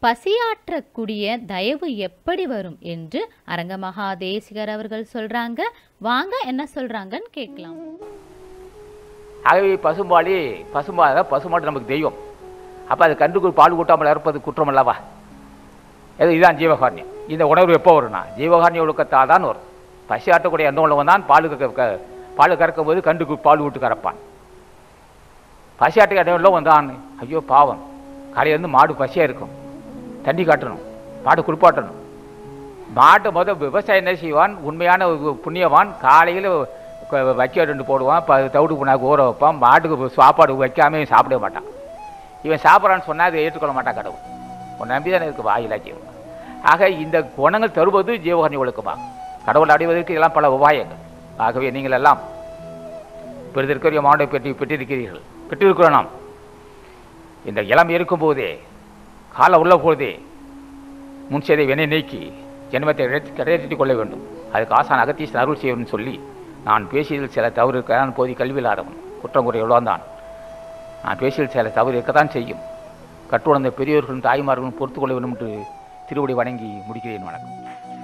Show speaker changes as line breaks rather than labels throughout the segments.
பசியாற்றக்கூடிய தயவு எப்படி வரும் என்று அரங்கமகா தேசிகர் அவர்கள் சொல்றாங்க வாங்க என்ன சொல்றாங்கன்னு கேட்கலாம்
ஆகவே பசும்பாலி பசும்பால் தான் பசுமாடு நமக்கு தெய்வம் அப்போ அது கண்டுக்கு பால் கூட்டாமல் இறப்பது குற்றம் அல்லவா இது இதுதான் ஜீவகாரண்யம் இந்த உணர்வு எப்போ வரும்னா ஜீவகாரண்ய ஒழுக்கத்தால் தான் வரும் பசி ஆட்டக்கூடிய எந்த உள்ளவன் தான் பால் க- க- பால் கறக்கும் போது கண்டுக்கு பால் விட்டு கறப்பான் பசி ஆட்டுக்கு இடம் உள்ளவன் தான் ஐயோ பாவம் காலையிலேருந்து மாடு பசியாக இருக்கும் தண்ணி காட்டணும் மாடு குளிப்பாட்டணும் மாட்டு முத விவசாயம் என்ன செய்வான் உண்மையான ஒரு புண்ணியவான் காலையில் வைக்க ரெண்டு போடுவான் இப்போ தவிடு புண்ணாக்கு ஊற வைப்பான் மாட்டுக்கு சாப்பாடு வைக்காம இவன் சாப்பிட மாட்டான் இவன் சாப்பிட்றான்னு சொன்னால் அதை ஏற்றுக்கொள்ள மாட்டான் கடவுள் உன் நம்பி தானே இருக்கு வாயிலா ஜீவன் ஆக இந்த குணங்கள் தருவது ஜீவகரணி ஒழுக்கமா கடவுள் அடைவதற்கு இதெல்லாம் பல உபாயங்கள் ஆகவே நீங்கள் எல்லாம் பெரிதற்குரிய மாவட்ட பெற்றி பெற்றிருக்கிறீர்கள் பெற்றிருக்கிறோம் நாம் இந்த இளம் இருக்கும்போதே காலம் உள்ள போதே முன் செய்த வினை நீக்கி ஜென்மத்தை கிடைத்திட்டுக் கொள்ள வேண்டும் அதுக்கு ஆசான் அகத்தீசன் அருள் செய்யணும்னு சொல்லி நான் பேசியதில் சில தவறு இருக்க நான் போதி கல்வியில்லாதவன் குற்றம் குறை தான் நான் பேசியதில் சில தவறு இருக்கத்தான் செய்யும் கற்றுணர்ந்த பெரியோர்களும் தாய்மார்களும் பொறுத்துக் கொள்ள வேண்டும் என்று திருவடி வணங்கி முடிக்கிறேன் வணக்கம்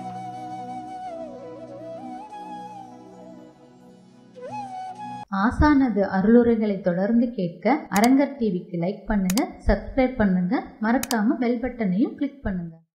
ஆசானது அருளுரைகளை தொடர்ந்து கேட்க அரங்கர் டிவிக்கு லைக் பண்ணுங்க சப்ஸ்கிரைப் பண்ணுங்க மறக்காம பெல் பட்டனையும் கிளிக் பண்ணுங்க